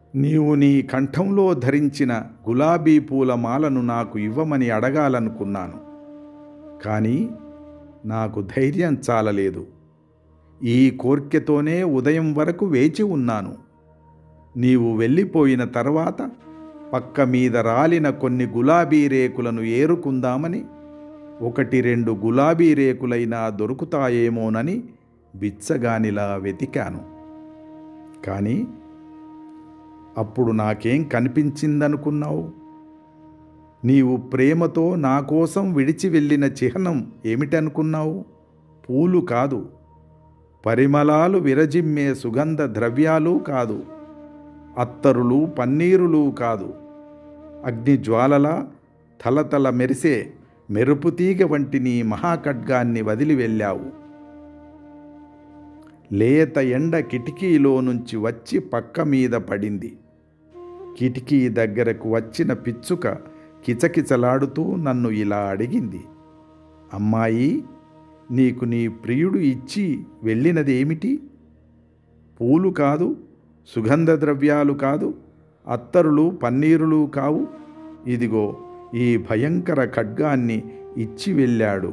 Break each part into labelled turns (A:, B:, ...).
A: నీవు నీ కంఠంలో ధరించిన గులాబీ పూల మాలను నాకు ఇవ్వమని అడగాలనుకున్నాను కానీ నాకు ధైర్యం చాలలేదు ఈ కోర్కెతోనే ఉదయం వరకు వేచి ఉన్నాను నీవు వెళ్ళిపోయిన తర్వాత పక్క మీద రాలిన కొన్ని గులాబీ రేకులను ఏరుకుందామని ఒకటి రెండు గులాబీ రేకులైనా దొరుకుతాయేమోనని బిచ్చగానిలా వెతికాను కానీ అప్పుడు నాకేం కనిపించిందనుకున్నావు నీవు ప్రేమతో నా కోసం విడిచి వెళ్ళిన చిహ్నం ఏమిటనుకున్నావు పూలు కాదు పరిమళాలు విరజిమ్మే సుగంధ ద్రవ్యాలు కాదు అత్తరులు పన్నీరులు కాదు అగ్నిజ్వాలల తలతల మెరిసే మెరుపుతీగ వంటి నీ మహాఖడ్గాన్ని వదిలి వెళ్ళావు లేత ఎండ కిటికీలో నుంచి వచ్చి పక్క మీద పడింది కిటికీ దగ్గరకు వచ్చిన పిచ్చుక కిచకిచలాడుతూ నన్ను ఇలా అడిగింది అమ్మాయి నీకు నీ ప్రియుడు ఇచ్చి వెళ్ళినది ఏమిటి పూలు కాదు సుగంధ ద్రవ్యాలు కాదు అత్తరులు పన్నీరులు కావు ఇదిగో ఈ భయంకర ఖడ్గాన్ని ఇచ్చి వెళ్ళాడు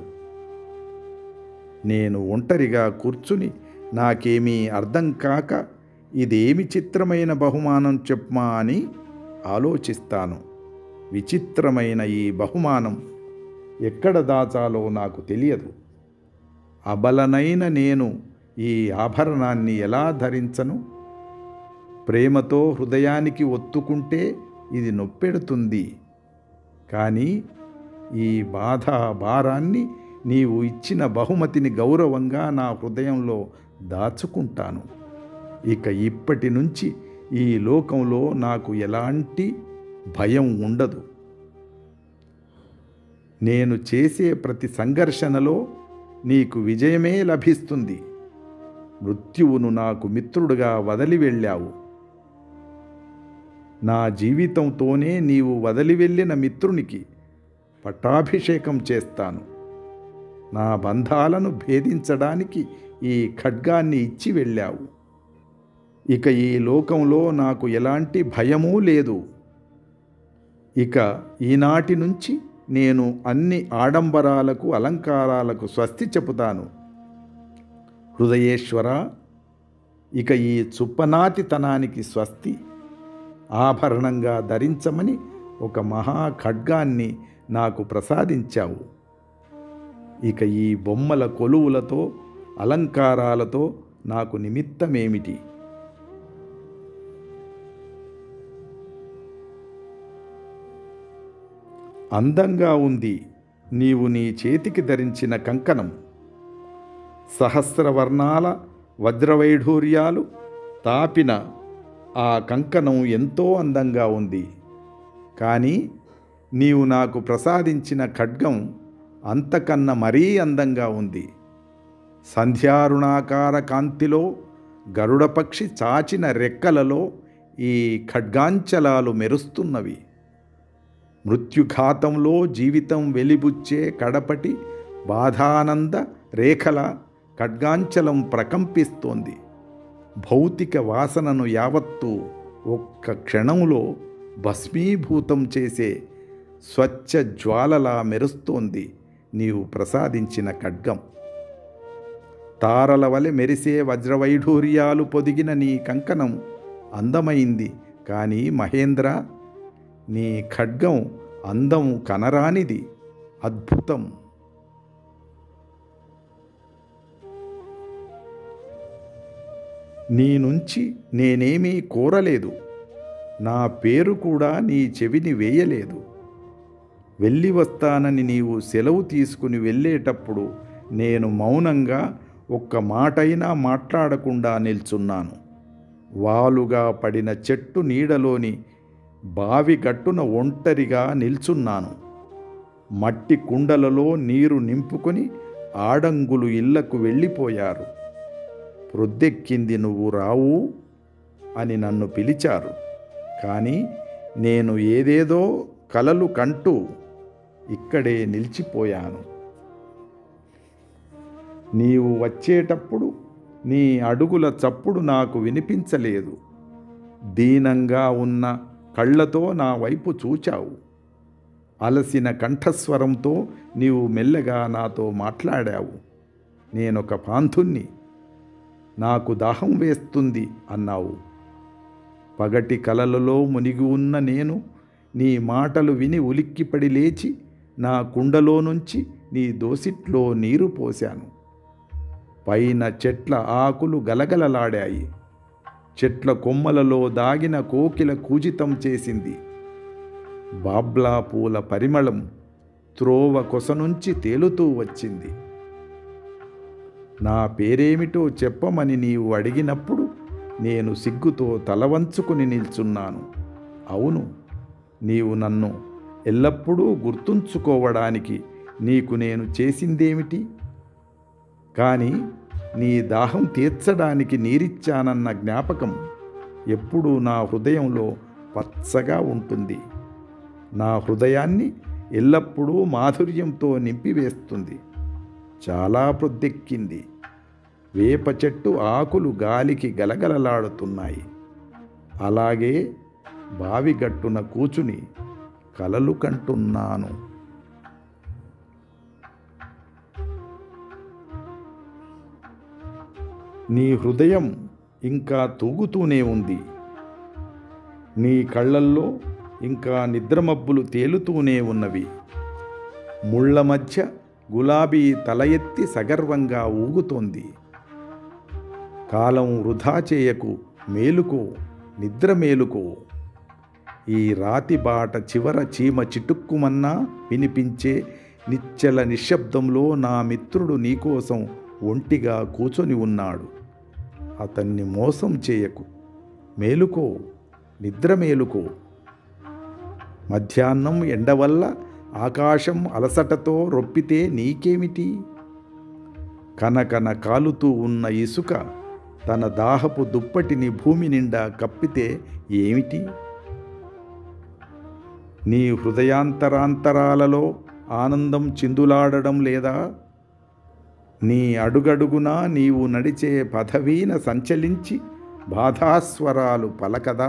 A: నేను ఒంటరిగా కూర్చుని నాకేమీ అర్థం కాక ఇదేమి చిత్రమైన బహుమానం చెప్పమా అని ఆలోచిస్తాను విచిత్రమైన ఈ బహుమానం ఎక్కడ దాచాలో నాకు తెలియదు అబలనైన నేను ఈ ఆభరణాన్ని ఎలా ధరించను ప్రేమతో హృదయానికి ఒత్తుకుంటే ఇది నొప్పెడుతుంది కానీ ఈ బాధ భారాన్ని నీవు ఇచ్చిన బహుమతిని గౌరవంగా నా హృదయంలో దాచుకుంటాను ఇక ఇప్పటి నుంచి ఈ లోకంలో నాకు ఎలాంటి భయం ఉండదు నేను చేసే ప్రతి సంఘర్షణలో నీకు విజయమే లభిస్తుంది మృత్యువును నాకు మిత్రుడుగా వదిలి వెళ్ళావు నా జీవితంతోనే నీవు వదిలి వెళ్ళిన మిత్రునికి పట్టాభిషేకం చేస్తాను నా బంధాలను భేదించడానికి ఈ ఖడ్గాన్ని ఇచ్చి వెళ్ళావు ఇక ఈ లోకంలో నాకు ఎలాంటి భయమూ లేదు ఇక ఈనాటి నుంచి నేను అన్ని ఆడంబరాలకు అలంకారాలకు స్వస్తి చెబుతాను హృదయేశ్వర ఇక ఈ చుప్పనాతితనానికి స్వస్తి ఆభరణంగా ధరించమని ఒక మహా ఖడ్గాన్ని నాకు ప్రసాదించావు ఇక ఈ బొమ్మల కొలువులతో అలంకారాలతో నాకు నిమిత్తమేమిటి అందంగా ఉంది నీవు నీ చేతికి ధరించిన కంకణం సహస్రవర్ణాల వజ్రవైఢూర్యాలు తాపిన ఆ కంకణం ఎంతో అందంగా ఉంది కానీ నీవు నాకు ప్రసాదించిన ఖడ్గం అంతకన్నా మరీ అందంగా ఉంది సంధ్యారుణాకార కాంతిలో గరుడపక్షి చాచిన రెక్కలలో ఈ ఖడ్గాంచలాలు మెరుస్తున్నవి మృత్యుఘాతంలో జీవితం వెలిబుచ్చే కడపటి బాధానంద రేఖల ఖడ్గాంచలం ప్రకంపిస్తోంది భౌతిక వాసనను యావత్తు ఒక్క క్షణంలో భస్మీభూతం చేసే స్వచ్ఛ జ్వాలలా మెరుస్తోంది నీవు ప్రసాదించిన ఖడ్గం తారల వలె మెరిసే వజ్రవైఢూర్యాలు పొదిగిన నీ కంకణం అందమైంది కానీ మహేంద్ర నీ ఖడ్గం అందం కనరానిది అద్భుతం నీ నుంచి నేనేమీ కోరలేదు నా పేరు కూడా నీ చెవిని వేయలేదు వెళ్ళి వస్తానని నీవు సెలవు తీసుకుని వెళ్ళేటప్పుడు నేను మౌనంగా ఒక్క మాటైనా మాట్లాడకుండా నిల్చున్నాను వాలుగా పడిన చెట్టు నీడలోని బావి గట్టున ఒంటరిగా నిల్చున్నాను మట్టి కుండలలో నీరు నింపుకొని ఆడంగులు ఇళ్లకు వెళ్ళిపోయారు ప్రొద్దెక్కింది నువ్వు రావు అని నన్ను పిలిచారు కానీ నేను ఏదేదో కలలు కంటూ ఇక్కడే నిలిచిపోయాను నీవు వచ్చేటప్పుడు నీ అడుగుల చప్పుడు నాకు వినిపించలేదు దీనంగా ఉన్న కళ్ళతో నా వైపు చూచావు అలసిన కంఠస్వరంతో నీవు మెల్లగా నాతో మాట్లాడావు నేనొక పాంథుణ్ణి నాకు దాహం వేస్తుంది అన్నావు పగటి కలలలో మునిగి ఉన్న నేను నీ మాటలు విని ఉలిక్కిపడి లేచి నా కుండలో నుంచి నీ దోసిట్లో నీరు పోశాను పైన చెట్ల ఆకులు గలగలలాడాయి చెట్ల కొమ్మలలో దాగిన కోకిల కూజితం చేసింది బాబ్లా పూల పరిమళం త్రోవ కొస నుంచి తేలుతూ వచ్చింది నా పేరేమిటో చెప్పమని నీవు అడిగినప్పుడు నేను సిగ్గుతో తలవంచుకుని నిల్చున్నాను అవును నీవు నన్ను ఎల్లప్పుడూ గుర్తుంచుకోవడానికి నీకు నేను చేసిందేమిటి కానీ నీ దాహం తీర్చడానికి నీరిచ్చానన్న జ్ఞాపకం ఎప్పుడూ నా హృదయంలో పచ్చగా ఉంటుంది నా హృదయాన్ని ఎల్లప్పుడూ మాధుర్యంతో నింపివేస్తుంది చాలా ప్రొద్దెక్కింది వేప చెట్టు ఆకులు గాలికి గలగలలాడుతున్నాయి అలాగే బావిగట్టున కూచుని కలలు కంటున్నాను నీ హృదయం ఇంకా తూగుతూనే ఉంది నీ కళ్ళల్లో ఇంకా నిద్రమబ్బులు తేలుతూనే ఉన్నవి ముళ్ళ మధ్య గులాబీ తల ఎత్తి సగర్వంగా ఊగుతోంది కాలం వృధా చేయకు మేలుకో నిద్ర మేలుకో ఈ రాతి బాట చివర చీమ చిటుక్కుమన్నా వినిపించే నిశ్చల నిశ్శబ్దంలో నా మిత్రుడు నీకోసం ఒంటిగా కూచొని ఉన్నాడు అతన్ని మోసం చేయకు మేలుకో నిద్ర మేలుకో మధ్యాహ్నం ఎండ వల్ల ఆకాశం అలసటతో రొప్పితే నీకేమిటి కనకన కాలుతూ ఉన్న ఇసుక తన దాహపు దుప్పటిని భూమి నిండా కప్పితే ఏమిటి నీ హృదయాంతరాంతరాలలో ఆనందం చిందులాడడం లేదా నీ అడుగడుగునా నీవు నడిచే పదవీన సంచలించి బాధాస్వరాలు పలకదా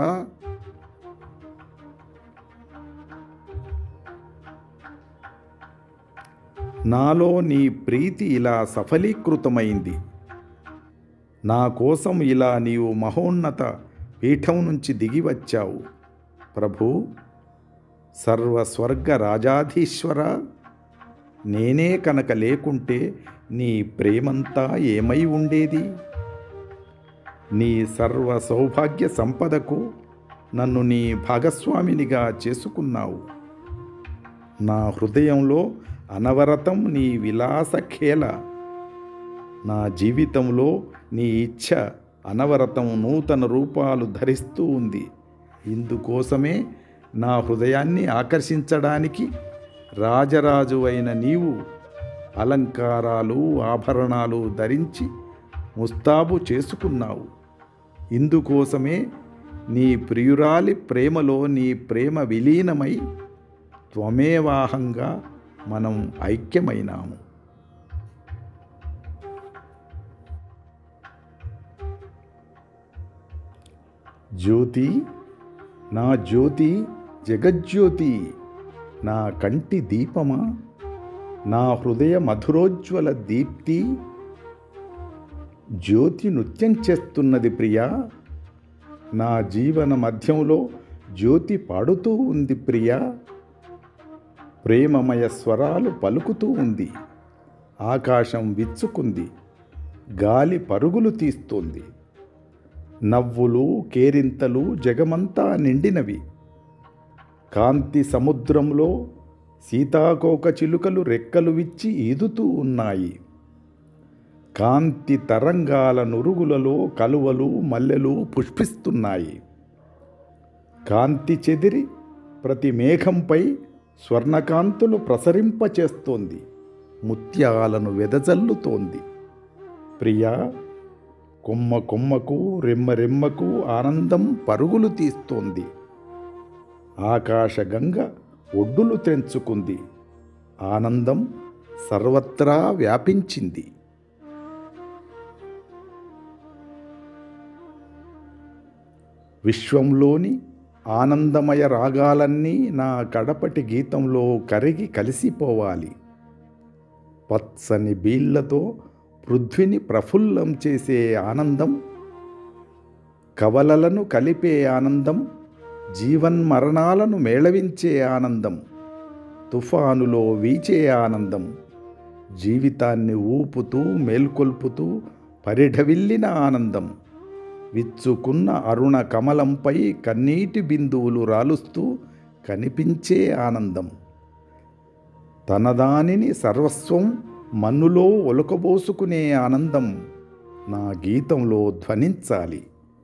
A: నాలో నీ ప్రీతి ఇలా సఫలీకృతమైంది నా కోసం ఇలా నీవు మహోన్నత పీఠం నుంచి దిగి వచ్చావు ప్రభు సర్వస్వర్గ రాజాధీశ్వర నేనే కనుక లేకుంటే నీ ప్రేమంతా ఏమై ఉండేది నీ సర్వ సౌభాగ్య సంపదకు నన్ను నీ భాగస్వామినిగా చేసుకున్నావు నా హృదయంలో అనవరతం నీ విలాస ఖేల నా జీవితంలో నీ ఇచ్ఛ అనవరతం నూతన రూపాలు ధరిస్తూ ఉంది ఇందుకోసమే నా హృదయాన్ని ఆకర్షించడానికి రాజరాజు అయిన నీవు అలంకారాలు ఆభరణాలు ధరించి ముస్తాబు చేసుకున్నావు ఇందుకోసమే నీ ప్రియురాలి ప్రేమలో నీ ప్రేమ విలీనమై త్వమేవాహంగా మనం ఐక్యమైనాము జ్యోతి నా జ్యోతి జగజ్యోతి నా కంటి దీపమా నా హృదయ మధురోజ్వల దీప్తి జ్యోతి నృత్యం చేస్తున్నది ప్రియా నా జీవన మధ్యంలో జ్యోతి పాడుతూ ఉంది ప్రియా ప్రేమమయ స్వరాలు పలుకుతూ ఉంది ఆకాశం విచ్చుకుంది గాలి పరుగులు తీస్తోంది నవ్వులు కేరింతలు జగమంతా నిండినవి కాంతి సముద్రంలో సీతాకోక చిలుకలు రెక్కలు విచ్చి ఈదుతూ ఉన్నాయి కాంతి తరంగాల నురుగులలో కలువలు మల్లెలు పుష్పిస్తున్నాయి కాంతి చెదిరి ప్రతి మేఘంపై స్వర్ణకాంతులు ప్రసరింపచేస్తోంది ముత్యాలను వెదజల్లుతోంది ప్రియా కొమ్మ కొమ్మకు రెమ్మ రెమ్మకు ఆనందం పరుగులు తీస్తోంది ఆకాశగంగ ఒడ్డులు తెంచుకుంది ఆనందం సర్వత్రా వ్యాపించింది విశ్వంలోని ఆనందమయ రాగాలన్నీ నా కడపటి గీతంలో కరిగి కలిసిపోవాలి పచ్చని బీళ్లతో పృథ్విని ప్రఫుల్లం చేసే ఆనందం కవలలను కలిపే ఆనందం జీవన్మరణాలను మేళవించే ఆనందం తుఫానులో వీచే ఆనందం జీవితాన్ని ఊపుతూ మేల్కొల్పుతూ పరిఢవిల్లిన ఆనందం విచ్చుకున్న అరుణ కమలంపై కన్నీటి బిందువులు రాలుస్తూ కనిపించే ఆనందం తనదానిని సర్వస్వం మన్నులో ఒలకబోసుకునే ఆనందం నా గీతంలో ధ్వనించాలి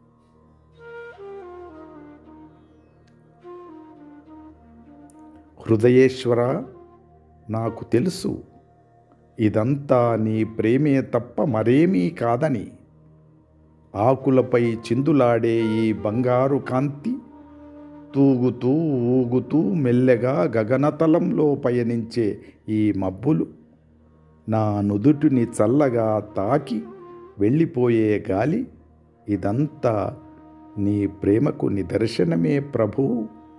A: హృదయేశ్వర నాకు తెలుసు ఇదంతా నీ ప్రేమే తప్ప మరేమీ కాదని ఆకులపై చిందులాడే ఈ బంగారు కాంతి తూగుతూ ఊగుతూ మెల్లగా గగనతలంలో పయనించే ఈ మబ్బులు నా నుదుటిని చల్లగా తాకి వెళ్ళిపోయే గాలి ఇదంతా నీ ప్రేమకు నిదర్శనమే ప్రభువు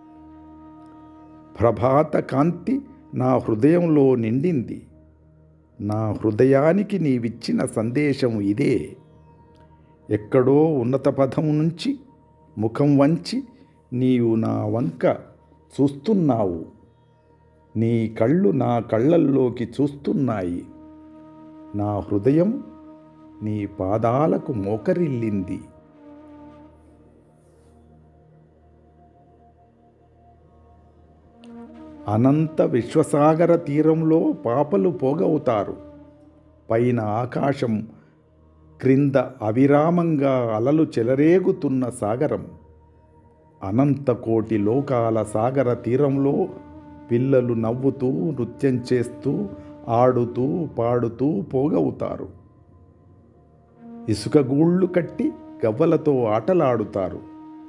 A: ప్రభాత కాంతి నా హృదయంలో నిండింది నా హృదయానికి నీవిచ్చిన సందేశం ఇదే ఎక్కడో ఉన్నత పదం నుంచి ముఖం వంచి నీవు నా వంక చూస్తున్నావు నీ కళ్ళు నా కళ్ళల్లోకి చూస్తున్నాయి నా హృదయం నీ పాదాలకు మోకరిల్లింది అనంత విశ్వసాగర తీరంలో పాపలు పోగవుతారు పైన ఆకాశం క్రింద అవిరామంగా అలలు చెలరేగుతున్న సాగరం అనంత కోటి లోకాల సాగర తీరంలో పిల్లలు నవ్వుతూ నృత్యం చేస్తూ ఆడుతూ పాడుతూ పోగవుతారు ఇసుక గూళ్ళు కట్టి గవ్వలతో ఆటలాడుతారు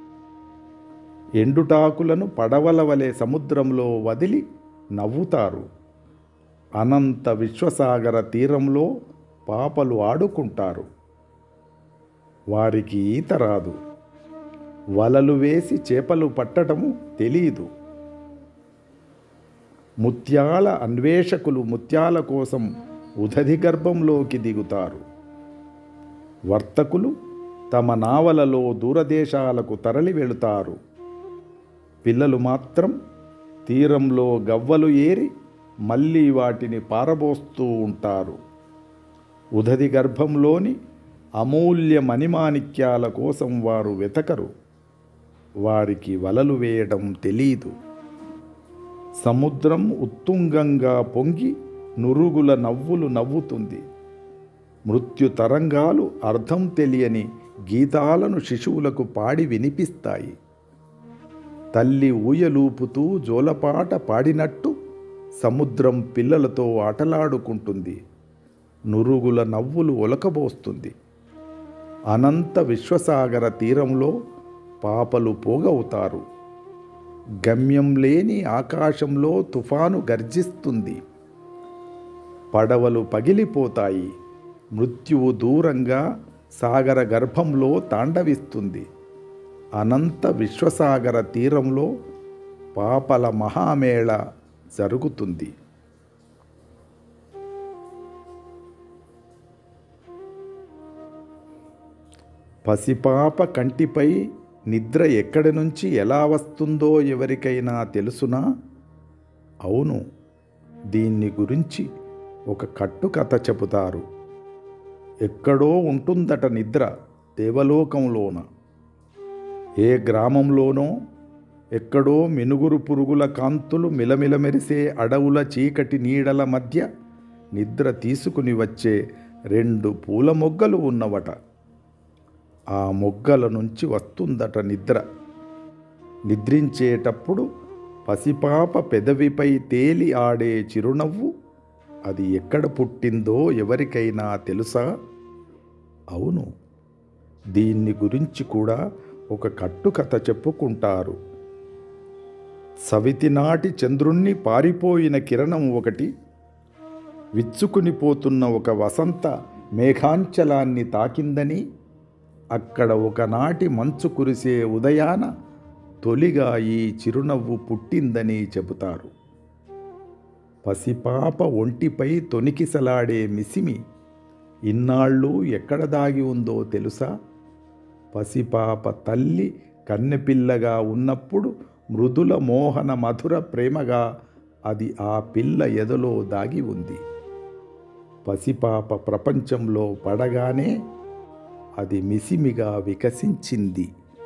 A: ఎండుటాకులను పడవల వలె సముద్రంలో వదిలి నవ్వుతారు అనంత విశ్వసాగర తీరంలో పాపలు ఆడుకుంటారు వారికి ఈత రాదు వలలు వేసి చేపలు పట్టటము తెలియదు ముత్యాల అన్వేషకులు ముత్యాల కోసం ఉదధి గర్భంలోకి దిగుతారు వర్తకులు తమ నావలలో దూరదేశాలకు తరలి వెళుతారు పిల్లలు మాత్రం తీరంలో గవ్వలు ఏరి మళ్ళీ వాటిని పారబోస్తూ ఉంటారు ఉదది గర్భంలోని అమూల్య మణిమాణిక్యాల కోసం వారు వెతకరు వారికి వలలు వేయడం తెలీదు సముద్రం ఉత్తుంగంగా పొంగి నురుగుల నవ్వులు నవ్వుతుంది మృత్యు తరంగాలు అర్థం తెలియని గీతాలను శిశువులకు పాడి వినిపిస్తాయి తల్లి ఊయలూపుతూ జోలపాట పాడినట్టు సముద్రం పిల్లలతో ఆటలాడుకుంటుంది నురుగుల నవ్వులు ఒలకబోస్తుంది అనంత విశ్వసాగర తీరంలో పాపలు పోగవుతారు గమ్యం లేని ఆకాశంలో తుఫాను గర్జిస్తుంది పడవలు పగిలిపోతాయి మృత్యువు దూరంగా సాగర గర్భంలో తాండవిస్తుంది అనంత విశ్వసాగర తీరంలో పాపల మహామేళ జరుగుతుంది పసిపాప కంటిపై నిద్ర ఎక్కడి నుంచి ఎలా వస్తుందో ఎవరికైనా తెలుసునా అవును దీన్ని గురించి ఒక కట్టుకథ చెబుతారు ఎక్కడో ఉంటుందట నిద్ర దేవలోకంలోన ఏ గ్రామంలోనో ఎక్కడో మినుగురు పురుగుల కాంతులు మిలమిల మెరిసే అడవుల చీకటి నీడల మధ్య నిద్ర తీసుకుని వచ్చే రెండు పూల మొగ్గలు ఉన్నవట ఆ మొగ్గల నుంచి వస్తుందట నిద్ర నిద్రించేటప్పుడు పసిపాప పెదవిపై తేలి ఆడే చిరునవ్వు అది ఎక్కడ పుట్టిందో ఎవరికైనా తెలుసా అవును దీన్ని గురించి కూడా ఒక కట్టుకథ చెప్పుకుంటారు సవితినాటి చంద్రుణ్ణి పారిపోయిన కిరణం ఒకటి విచ్చుకుని పోతున్న ఒక వసంత మేఘాంచలాన్ని తాకిందని అక్కడ ఒకనాటి మంచు కురిసే ఉదయాన తొలిగా ఈ చిరునవ్వు పుట్టిందని చెబుతారు పసిపాప ఒంటిపై తొనికిసలాడే మిసిమి ఇన్నాళ్ళు ఎక్కడ దాగి ఉందో తెలుసా పసిపాప తల్లి కన్నెపిల్లగా ఉన్నప్పుడు మృదుల మోహన మధుర ప్రేమగా అది ఆ పిల్ల ఎదలో దాగి ఉంది పసిపాప ప్రపంచంలో పడగానే అది మిసిమిగా వికసించింది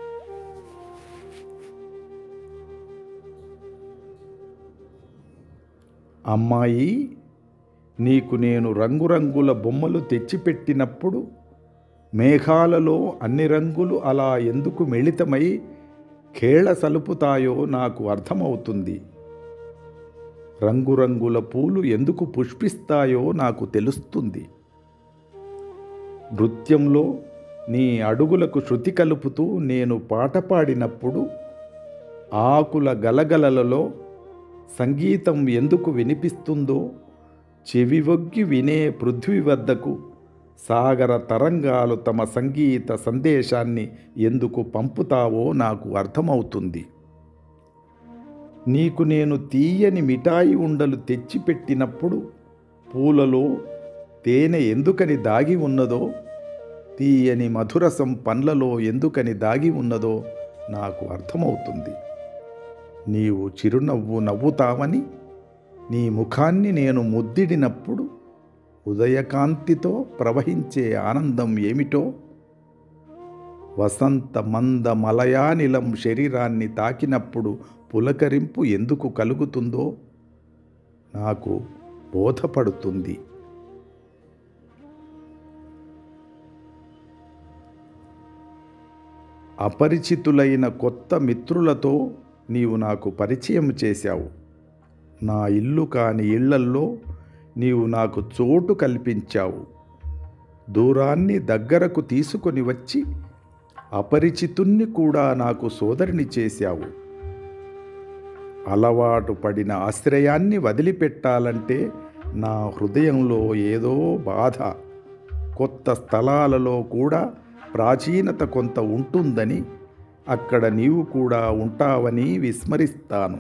A: అమ్మాయి నీకు నేను రంగురంగుల బొమ్మలు తెచ్చిపెట్టినప్పుడు మేఘాలలో అన్ని రంగులు అలా ఎందుకు మిళితమై ఖేళ సలుపుతాయో నాకు అర్థమవుతుంది రంగురంగుల పూలు ఎందుకు పుష్పిస్తాయో నాకు తెలుస్తుంది నృత్యంలో నీ అడుగులకు శృతి కలుపుతూ నేను పాట పాడినప్పుడు ఆకుల గలగలలలో సంగీతం ఎందుకు వినిపిస్తుందో చెవివొగ్గి వినే పృథ్వీ వద్దకు సాగర తరంగాలు తమ సంగీత సందేశాన్ని ఎందుకు పంపుతావో నాకు అర్థమవుతుంది నీకు నేను తీయని మిఠాయి ఉండలు తెచ్చిపెట్టినప్పుడు పూలలో తేనె ఎందుకని దాగి ఉన్నదో తీయని మధురసం పండ్లలో ఎందుకని దాగి ఉన్నదో నాకు అర్థమవుతుంది నీవు చిరునవ్వు నవ్వుతావని నీ ముఖాన్ని నేను ముద్దిడినప్పుడు ఉదయకాంతితో ప్రవహించే ఆనందం ఏమిటో వసంత మంద మలయానిలం శరీరాన్ని తాకినప్పుడు పులకరింపు ఎందుకు కలుగుతుందో నాకు బోధపడుతుంది అపరిచితులైన కొత్త మిత్రులతో నీవు నాకు పరిచయం చేశావు నా ఇల్లు కాని ఇళ్లల్లో నీవు నాకు చోటు కల్పించావు దూరాన్ని దగ్గరకు తీసుకొని వచ్చి అపరిచితుణ్ణి కూడా నాకు సోదరిని చేశావు అలవాటు పడిన ఆశ్రయాన్ని వదిలిపెట్టాలంటే నా హృదయంలో ఏదో బాధ కొత్త స్థలాలలో కూడా ప్రాచీనత కొంత ఉంటుందని అక్కడ నీవు కూడా ఉంటావని విస్మరిస్తాను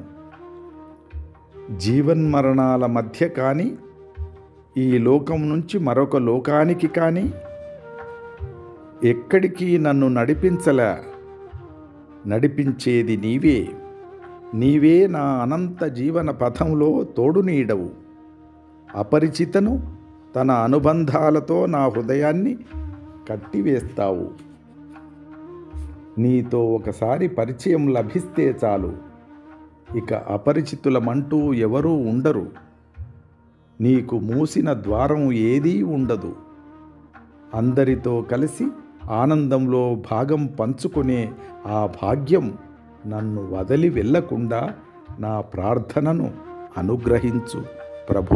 A: జీవన్మరణాల మధ్య కానీ ఈ లోకం నుంచి మరొక లోకానికి కానీ ఎక్కడికి నన్ను నడిపించలే నడిపించేది నీవే నీవే నా అనంత జీవన పథంలో తోడు నీడవు అపరిచితను తన అనుబంధాలతో నా హృదయాన్ని కట్టివేస్తావు నీతో ఒకసారి పరిచయం లభిస్తే చాలు ఇక అపరిచితులమంటూ ఎవరూ ఉండరు నీకు మూసిన ద్వారం ఏదీ ఉండదు అందరితో కలిసి ఆనందంలో భాగం పంచుకునే ఆ భాగ్యం నన్ను వదిలి వెళ్ళకుండా నా ప్రార్థనను అనుగ్రహించు ప్రభూ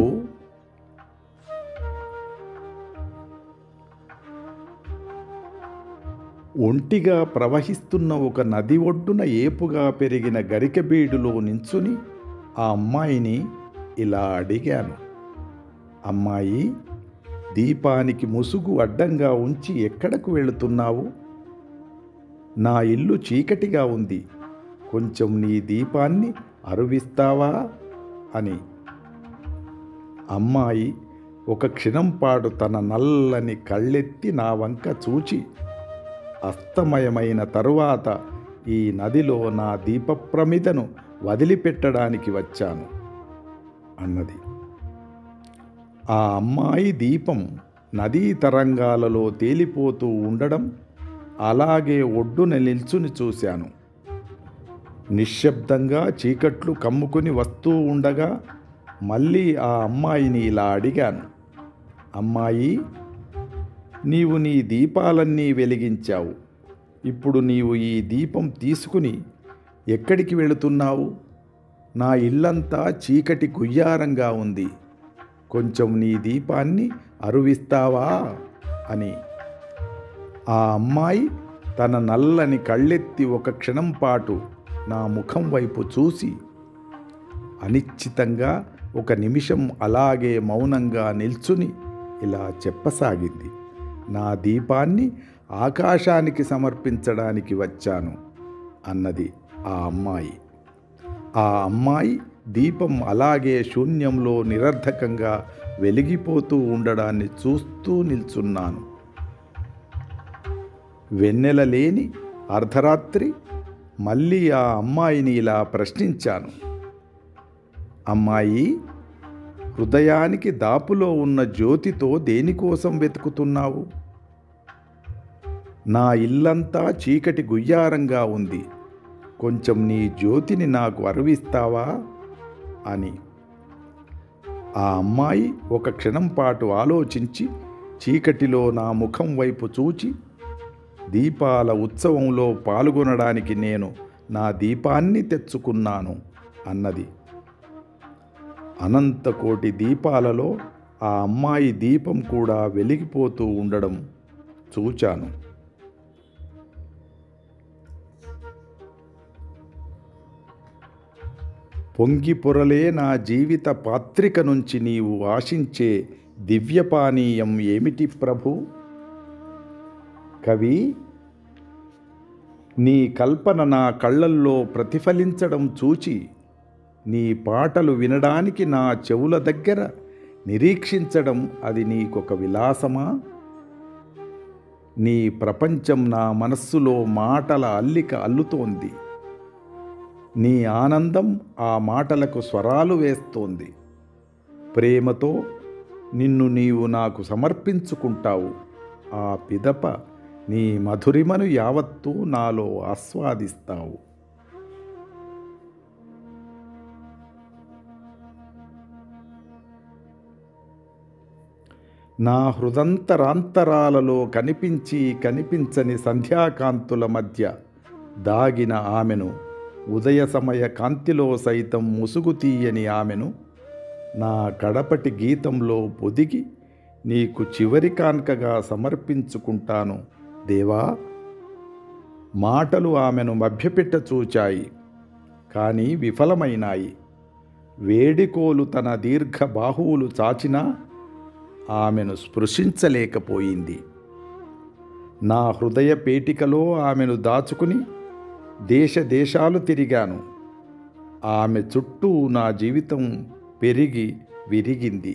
A: ఒంటిగా ప్రవహిస్తున్న ఒక నది ఒడ్డున ఏపుగా పెరిగిన గరికబీడులో నించుని ఆ అమ్మాయిని ఇలా అడిగాను అమ్మాయి దీపానికి ముసుగు అడ్డంగా ఉంచి ఎక్కడకు వెళుతున్నావు నా ఇల్లు చీకటిగా ఉంది కొంచెం నీ దీపాన్ని అరువిస్తావా అని అమ్మాయి ఒక క్షణం పాటు తన నల్లని కళ్ళెత్తి నా వంక చూచి అస్తమయమైన తరువాత ఈ నదిలో నా దీపప్రమిదను వదిలిపెట్టడానికి వచ్చాను అన్నది ఆ అమ్మాయి దీపం నదీ తరంగాలలో తేలిపోతూ ఉండడం అలాగే ఒడ్డున నిల్చుని చూశాను నిశ్శబ్దంగా చీకట్లు కమ్ముకుని వస్తూ ఉండగా మళ్ళీ ఆ అమ్మాయిని ఇలా అడిగాను అమ్మాయి నీవు నీ దీపాలన్నీ వెలిగించావు ఇప్పుడు నీవు ఈ దీపం తీసుకుని ఎక్కడికి వెళుతున్నావు నా ఇల్లంతా చీకటి గుయ్యారంగా ఉంది కొంచెం నీ దీపాన్ని అరువిస్తావా అని ఆ అమ్మాయి తన నల్లని కళ్ళెత్తి ఒక క్షణం పాటు నా ముఖం వైపు చూసి అనిశ్చితంగా ఒక నిమిషం అలాగే మౌనంగా నిల్చుని ఇలా చెప్పసాగింది నా దీపాన్ని ఆకాశానికి సమర్పించడానికి వచ్చాను అన్నది ఆ అమ్మాయి ఆ అమ్మాయి దీపం అలాగే శూన్యంలో నిరర్ధకంగా వెలిగిపోతూ ఉండడాన్ని చూస్తూ నిల్చున్నాను వెన్నెల లేని అర్ధరాత్రి మళ్ళీ ఆ అమ్మాయిని ఇలా ప్రశ్నించాను అమ్మాయి హృదయానికి దాపులో ఉన్న జ్యోతితో దేనికోసం వెతుకుతున్నావు నా ఇల్లంతా చీకటి గుయ్యారంగా ఉంది కొంచెం నీ జ్యోతిని నాకు అరువిస్తావా అని ఆ అమ్మాయి ఒక క్షణం పాటు ఆలోచించి చీకటిలో నా ముఖం వైపు చూచి దీపాల ఉత్సవంలో పాల్గొనడానికి నేను నా దీపాన్ని తెచ్చుకున్నాను అన్నది అనంతకోటి దీపాలలో ఆ అమ్మాయి దీపం కూడా వెలిగిపోతూ ఉండడం చూచాను పొంగి పొరలే నా జీవిత పాత్రిక నుంచి నీవు ఆశించే దివ్యపానీయం ఏమిటి ప్రభు కవి నీ కల్పన నా కళ్ళల్లో ప్రతిఫలించడం చూచి నీ పాటలు వినడానికి నా చెవుల దగ్గర నిరీక్షించడం అది నీకొక విలాసమా నీ ప్రపంచం నా మనస్సులో మాటల అల్లిక అల్లుతోంది నీ ఆనందం ఆ మాటలకు స్వరాలు వేస్తోంది ప్రేమతో నిన్ను నీవు నాకు సమర్పించుకుంటావు ఆ పిదప నీ మధురిమను యావత్తూ నాలో ఆస్వాదిస్తావు నా హృదంతరాంతరాలలో కనిపించి కనిపించని సంధ్యాకాంతుల మధ్య దాగిన ఆమెను ఉదయ సమయ కాంతిలో సైతం ముసుగు తీయని ఆమెను నా కడపటి గీతంలో పొదిగి నీకు చివరి కాన్కగా సమర్పించుకుంటాను దేవా మాటలు ఆమెను మభ్యపెట్ట చూచాయి కానీ విఫలమైనాయి వేడికోలు తన దీర్ఘ బాహువులు చాచినా ఆమెను స్పృశించలేకపోయింది నా హృదయ పేటికలో ఆమెను దాచుకుని దేశ దేశాలు తిరిగాను ఆమె చుట్టూ నా జీవితం పెరిగి విరిగింది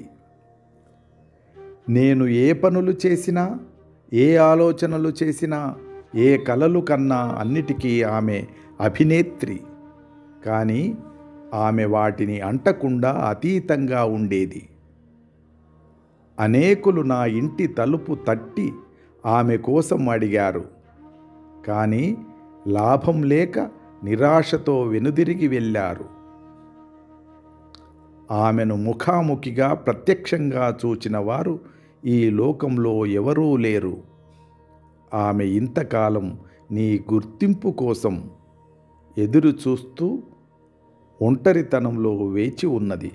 A: నేను ఏ పనులు చేసినా ఏ ఆలోచనలు చేసినా ఏ కలలు కన్నా అన్నిటికీ ఆమె అభినేత్రి కానీ ఆమె వాటిని అంటకుండా అతీతంగా ఉండేది అనేకులు నా ఇంటి తలుపు తట్టి ఆమె కోసం అడిగారు కానీ లాభం లేక నిరాశతో వెనుదిరిగి వెళ్ళారు ఆమెను ముఖాముఖిగా ప్రత్యక్షంగా చూచిన వారు ఈ లోకంలో ఎవరూ లేరు ఆమె ఇంతకాలం నీ గుర్తింపు కోసం ఎదురు చూస్తూ ఒంటరితనంలో వేచి ఉన్నది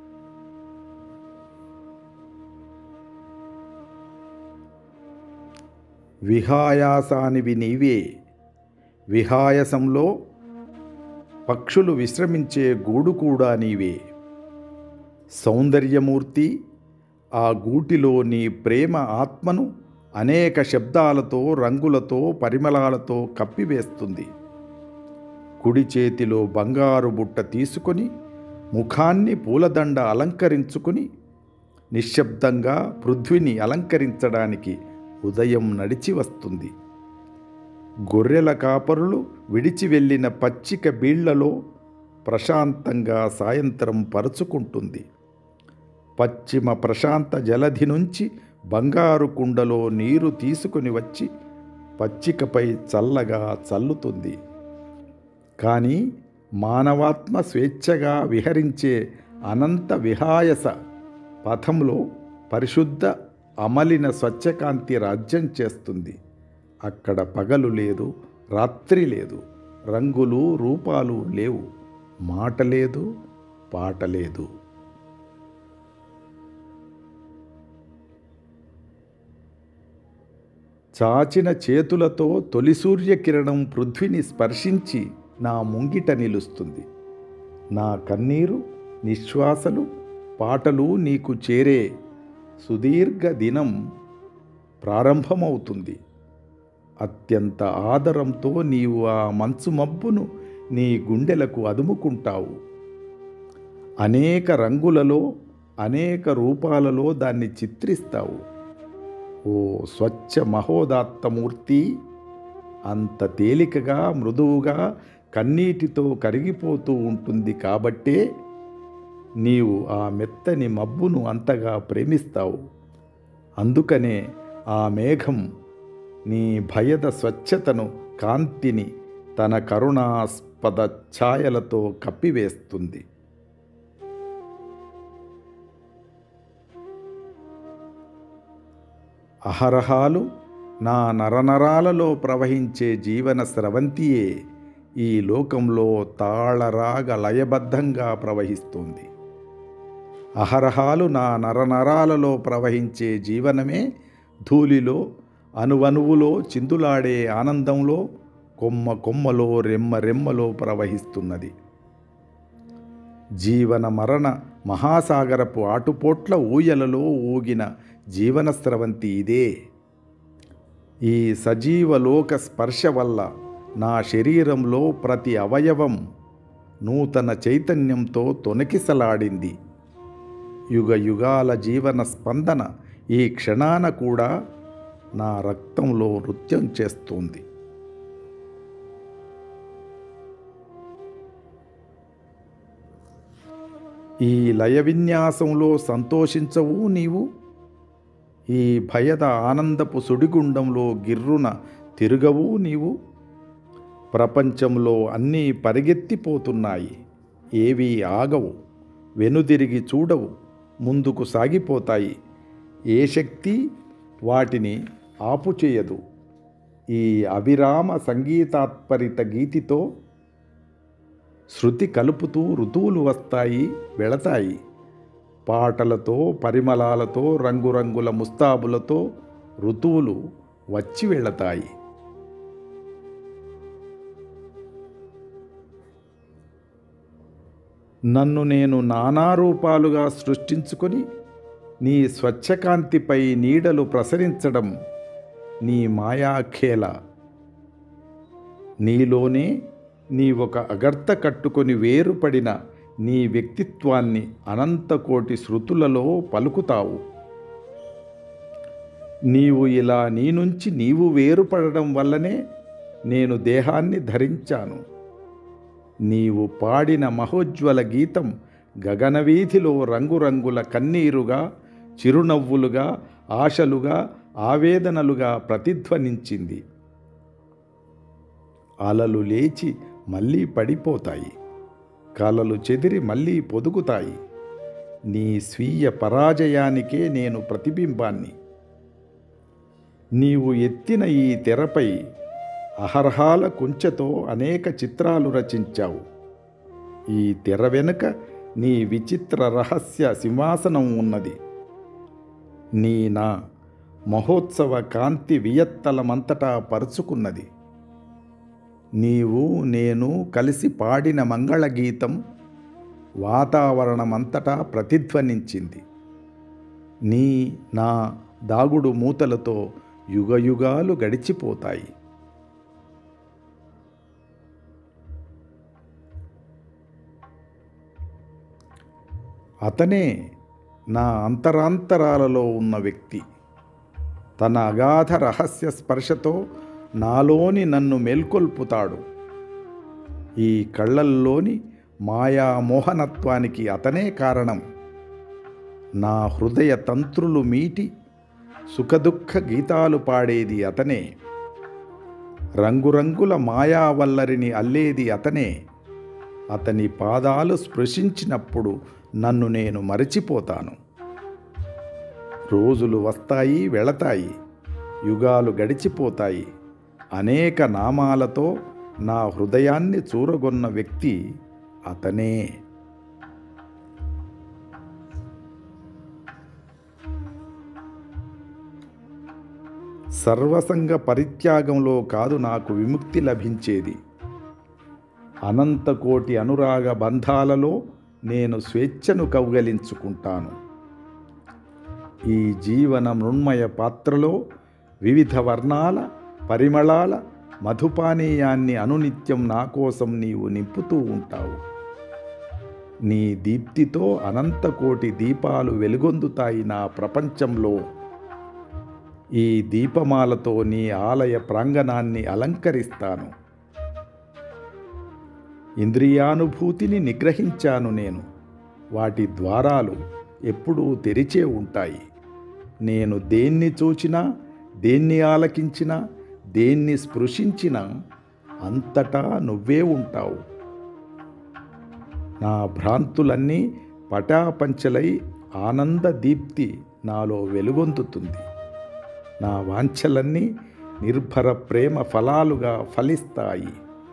A: విహాయాసానివి నీవే విహాయసంలో పక్షులు విశ్రమించే గూడు కూడా నీవే సౌందర్యమూర్తి ఆ గూటిలో నీ ప్రేమ ఆత్మను అనేక శబ్దాలతో రంగులతో పరిమళాలతో కప్పివేస్తుంది కుడి చేతిలో బంగారు బుట్ట తీసుకొని ముఖాన్ని పూలదండ అలంకరించుకుని నిశ్శబ్దంగా పృథ్వీని అలంకరించడానికి ఉదయం నడిచి వస్తుంది గొర్రెల కాపరులు విడిచి వెళ్ళిన పచ్చిక బీళ్లలో ప్రశాంతంగా సాయంత్రం పరుచుకుంటుంది పశ్చిమ ప్రశాంత జలధి నుంచి బంగారు కుండలో నీరు తీసుకుని వచ్చి పచ్చికపై చల్లగా చల్లుతుంది కానీ మానవాత్మ స్వేచ్ఛగా విహరించే అనంత విహాయస పథంలో పరిశుద్ధ అమలిన స్వచ్ఛకాంతి రాజ్యం చేస్తుంది అక్కడ పగలు లేదు రాత్రి లేదు రంగులు రూపాలు లేవు మాట లేదు పాట లేదు చాచిన చేతులతో తొలి సూర్యకిరణం పృథ్వీని స్పర్శించి నా ముంగిట నిలుస్తుంది నా కన్నీరు నిశ్వాసలు పాటలు నీకు చేరే సుదీర్ఘ దినం ప్రారంభమవుతుంది అత్యంత ఆదరంతో నీవు ఆ మంచు మబ్బును నీ గుండెలకు అదుముకుంటావు అనేక రంగులలో అనేక రూపాలలో దాన్ని చిత్రిస్తావు ఓ స్వచ్ఛ మహోదాత్తమూర్తి అంత తేలికగా మృదువుగా కన్నీటితో కరిగిపోతూ ఉంటుంది కాబట్టే నీవు ఆ మెత్తని మబ్బును అంతగా ప్రేమిస్తావు అందుకనే ఆ మేఘం నీ భయద స్వచ్ఛతను కాంతిని తన కరుణాస్పద ఛాయలతో కప్పివేస్తుంది అహరహాలు నా నరనరాలలో ప్రవహించే జీవన స్రవంతియే ఈ లోకంలో తాళరాగ లయబద్ధంగా ప్రవహిస్తుంది అహరహాలు నా నరనరాలలో ప్రవహించే జీవనమే ధూళిలో అణువణువులో చిందులాడే ఆనందంలో కొమ్మ కొమ్మలో రెమ్మ రెమ్మలో ప్రవహిస్తున్నది జీవన మరణ మహాసాగరపు ఆటుపోట్ల ఊయలలో ఊగిన జీవన స్రవంతి ఇదే ఈ సజీవలోక స్పర్శ వల్ల నా శరీరంలో ప్రతి అవయవం నూతన చైతన్యంతో తొనకిసలాడింది యుగ యుగాల జీవన స్పందన ఈ క్షణాన కూడా నా రక్తంలో నృత్యం చేస్తుంది ఈ లయ విన్యాసంలో సంతోషించవు నీవు ఈ భయద ఆనందపు సుడిగుండంలో గిర్రున తిరుగవు నీవు ప్రపంచంలో అన్నీ పరిగెత్తిపోతున్నాయి ఏవీ ఆగవు వెనుదిరిగి చూడవు ముందుకు సాగిపోతాయి ఏ శక్తి వాటిని ఆపుచేయదు ఈ అవిరామ సంగీతాత్పరిత గీతితో శృతి కలుపుతూ ఋతువులు వస్తాయి వెళతాయి పాటలతో పరిమళాలతో రంగురంగుల ముస్తాబులతో ఋతువులు వచ్చి వెళతాయి నన్ను నేను నానా రూపాలుగా సృష్టించుకొని నీ స్వచ్ఛకాంతిపై నీడలు ప్రసరించడం నీ మాయాఖేల నీలోనే నీ ఒక అగర్త కట్టుకొని వేరుపడిన నీ వ్యక్తిత్వాన్ని అనంతకోటి శృతులలో పలుకుతావు నీవు ఇలా నీ నుంచి నీవు వేరుపడడం వల్లనే నేను దేహాన్ని ధరించాను నీవు పాడిన మహోజ్వల గీతం గగనవీధిలో రంగురంగుల కన్నీరుగా చిరునవ్వులుగా ఆశలుగా ఆవేదనలుగా ప్రతిధ్వనించింది అలలు లేచి మళ్ళీ పడిపోతాయి కలలు చెదిరి మళ్ళీ పొదుగుతాయి నీ స్వీయ పరాజయానికే నేను ప్రతిబింబాన్ని నీవు ఎత్తిన ఈ తెరపై అహర్హాల కుంచెతో అనేక చిత్రాలు రచించావు ఈ తెర వెనుక నీ విచిత్ర రహస్య సింహాసనం ఉన్నది నీ నా మహోత్సవ కాంతి వియత్తలమంతటా పరుచుకున్నది నీవు నేను కలిసి పాడిన మంగళగీతం వాతావరణమంతటా ప్రతిధ్వనించింది నీ నా దాగుడు మూతలతో యుగయుగాలు గడిచిపోతాయి అతనే నా అంతరాంతరాలలో ఉన్న వ్యక్తి తన అగాధ రహస్య స్పర్శతో నాలోని నన్ను మేల్కొల్పుతాడు ఈ కళ్ళల్లోని మాయామోహనత్వానికి అతనే కారణం నా హృదయ తంత్రులు మీటి సుఖదుఖ గీతాలు పాడేది అతనే రంగురంగుల మాయావల్లరిని అల్లేది అతనే అతని పాదాలు స్పృశించినప్పుడు నన్ను నేను మరచిపోతాను రోజులు వస్తాయి వెళతాయి యుగాలు గడిచిపోతాయి అనేక నామాలతో నా హృదయాన్ని చూరగొన్న వ్యక్తి అతనే సర్వసంగ పరిత్యాగంలో కాదు నాకు విముక్తి లభించేది అనంతకోటి అనురాగ బంధాలలో నేను స్వేచ్ఛను కౌగలించుకుంటాను ఈ జీవన మృణ్మయ పాత్రలో వివిధ వర్ణాల పరిమళాల మధుపానీయాన్ని అనునిత్యం నా కోసం నీవు నింపుతూ ఉంటావు నీ దీప్తితో అనంతకోటి దీపాలు వెలుగొందుతాయి నా ప్రపంచంలో ఈ దీపమాలతో నీ ఆలయ ప్రాంగణాన్ని అలంకరిస్తాను ఇంద్రియానుభూతిని నిగ్రహించాను నేను వాటి ద్వారాలు ఎప్పుడూ తెరిచే ఉంటాయి నేను దేన్ని చూచినా దేన్ని ఆలకించినా దేన్ని స్పృశించినా అంతటా నువ్వే ఉంటావు నా భ్రాంతులన్నీ పటాపంచలై ఆనంద దీప్తి నాలో వెలుగొందుతుంది నా వాంఛలన్నీ నిర్భర ప్రేమ ఫలాలుగా ఫలిస్తాయి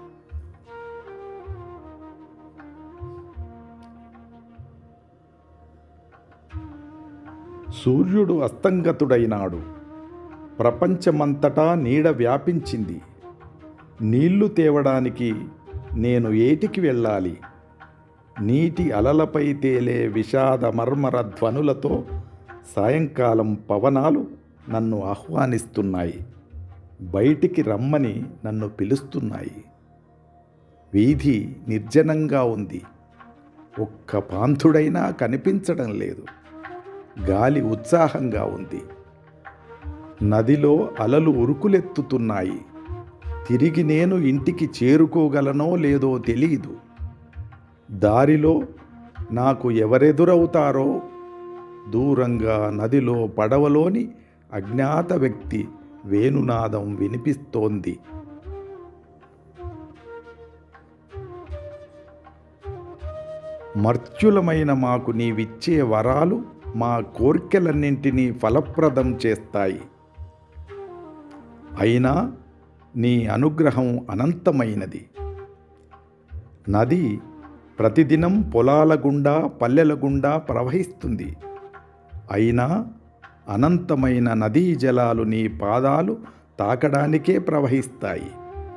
A: సూర్యుడు అస్తంగతుడైనాడు ప్రపంచమంతటా నీడ వ్యాపించింది నీళ్లు తేవడానికి నేను ఏటికి వెళ్ళాలి నీటి అలలపై తేలే విషాద మర్మర ధ్వనులతో సాయంకాలం పవనాలు నన్ను ఆహ్వానిస్తున్నాయి బయటికి రమ్మని నన్ను పిలుస్తున్నాయి వీధి నిర్జనంగా ఉంది ఒక్క పాంథుడైనా కనిపించడం లేదు గాలి ఉత్సాహంగా ఉంది నదిలో అలలు ఉరుకులెత్తుతున్నాయి తిరిగి నేను ఇంటికి చేరుకోగలనో లేదో తెలియదు దారిలో నాకు ఎవరెదురవుతారో దూరంగా నదిలో పడవలోని అజ్ఞాత వ్యక్తి వేణునాదం వినిపిస్తోంది మర్త్యులమైన మాకు నీవిచ్చే వరాలు మా కోర్కెలన్నింటినీ ఫలప్రదం చేస్తాయి అయినా నీ అనుగ్రహం అనంతమైనది నది ప్రతిదినం పొలాల గుండా పల్లెల గుండా ప్రవహిస్తుంది అయినా అనంతమైన నదీ జలాలు నీ పాదాలు తాకడానికే ప్రవహిస్తాయి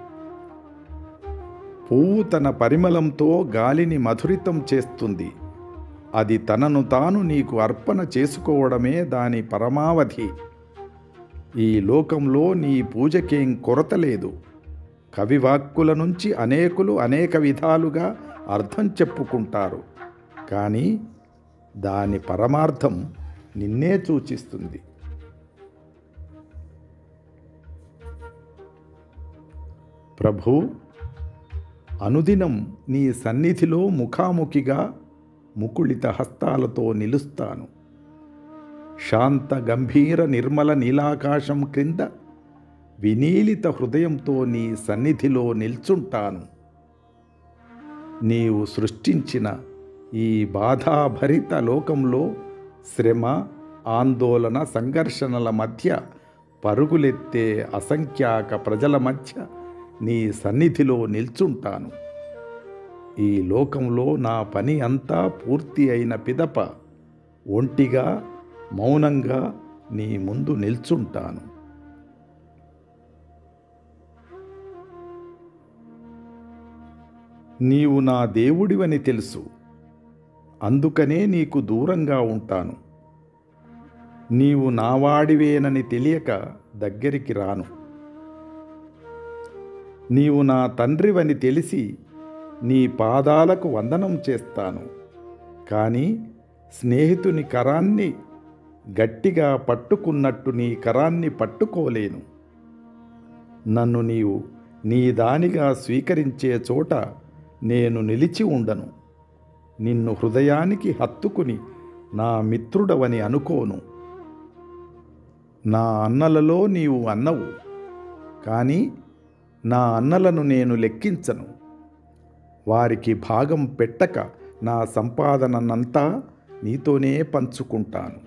A: పువ్వు తన పరిమళంతో గాలిని మధురితం చేస్తుంది అది తనను తాను నీకు అర్పణ చేసుకోవడమే దాని పరమావధి ఈ లోకంలో నీ పూజకేం కొరత లేదు కవివాక్కుల నుంచి అనేకులు అనేక విధాలుగా అర్థం చెప్పుకుంటారు కానీ దాని పరమార్థం నిన్నే సూచిస్తుంది ప్రభు అనుదినం నీ సన్నిధిలో ముఖాముఖిగా ముకుళిత హస్తాలతో నిలుస్తాను శాంత గంభీర నిర్మల నీలాకాశం క్రింద వినీలిత హృదయంతో నీ సన్నిధిలో నిల్చుంటాను నీవు సృష్టించిన ఈ బాధాభరిత లోకంలో శ్రమ ఆందోళన సంఘర్షణల మధ్య పరుగులెత్తే అసంఖ్యాక ప్రజల మధ్య నీ సన్నిధిలో నిల్చుంటాను ఈ లోకంలో నా పని అంతా పూర్తి అయిన పిదప ఒంటిగా మౌనంగా నీ ముందు నిల్చుంటాను నీవు నా దేవుడివని తెలుసు అందుకనే నీకు దూరంగా ఉంటాను నీవు నావాడివేనని తెలియక దగ్గరికి రాను నీవు నా తండ్రివని తెలిసి నీ పాదాలకు వందనం చేస్తాను కానీ స్నేహితుని కరాన్ని గట్టిగా పట్టుకున్నట్టు నీ కరాన్ని పట్టుకోలేను నన్ను నీవు నీ దానిగా స్వీకరించే చోట నేను నిలిచి ఉండను నిన్ను హృదయానికి హత్తుకుని నా మిత్రుడవని అనుకోను నా అన్నలలో నీవు అన్నవు కానీ నా అన్నలను నేను లెక్కించను వారికి భాగం పెట్టక నా సంపాదననంతా నీతోనే పంచుకుంటాను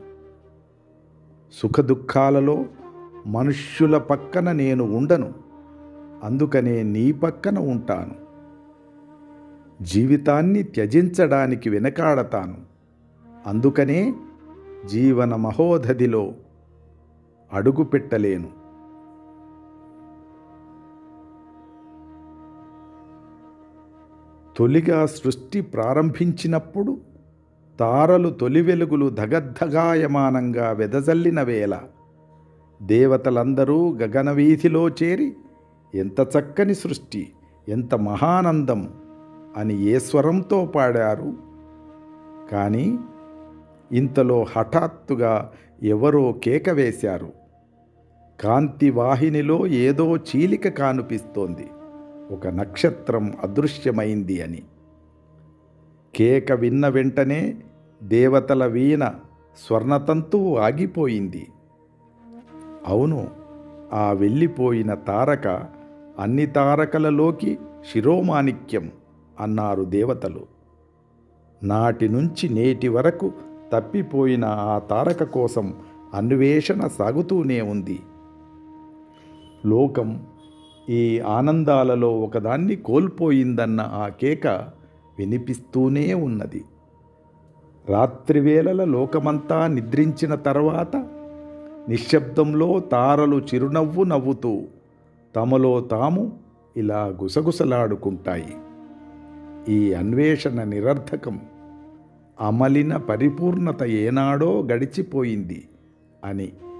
A: సుఖదుఖాలలో మనుష్యుల పక్కన నేను ఉండను అందుకనే నీ పక్కన ఉంటాను జీవితాన్ని త్యజించడానికి వెనకాడతాను అందుకనే జీవన మహోధదిలో అడుగు పెట్టలేను తొలిగా సృష్టి ప్రారంభించినప్పుడు తారలు తొలి వెలుగులు ధగద్ధగాయమానంగా వెదజల్లిన వేళ దేవతలందరూ గగనవీధిలో చేరి ఎంత చక్కని సృష్టి ఎంత మహానందం అని ఏ స్వరంతో పాడారు కానీ ఇంతలో హఠాత్తుగా ఎవరో కేక వేశారు కాంతి వాహినిలో ఏదో చీలిక కానుపిస్తోంది ఒక నక్షత్రం అదృశ్యమైంది అని కేక విన్న వెంటనే దేవతల వీణ స్వర్ణతంతువు ఆగిపోయింది అవును ఆ వెళ్ళిపోయిన తారక అన్ని తారకలలోకి శిరోమాణిక్యం అన్నారు దేవతలు నాటి నుంచి నేటి వరకు తప్పిపోయిన ఆ తారక కోసం అన్వేషణ సాగుతూనే ఉంది లోకం ఈ ఆనందాలలో ఒకదాన్ని కోల్పోయిందన్న ఆ కేక వినిపిస్తూనే ఉన్నది రాత్రివేళల లోకమంతా నిద్రించిన తర్వాత నిశ్శబ్దంలో తారలు చిరునవ్వు నవ్వుతూ తమలో తాము ఇలా గుసగుసలాడుకుంటాయి ఈ అన్వేషణ నిరర్థకం అమలిన పరిపూర్ణత ఏనాడో గడిచిపోయింది అని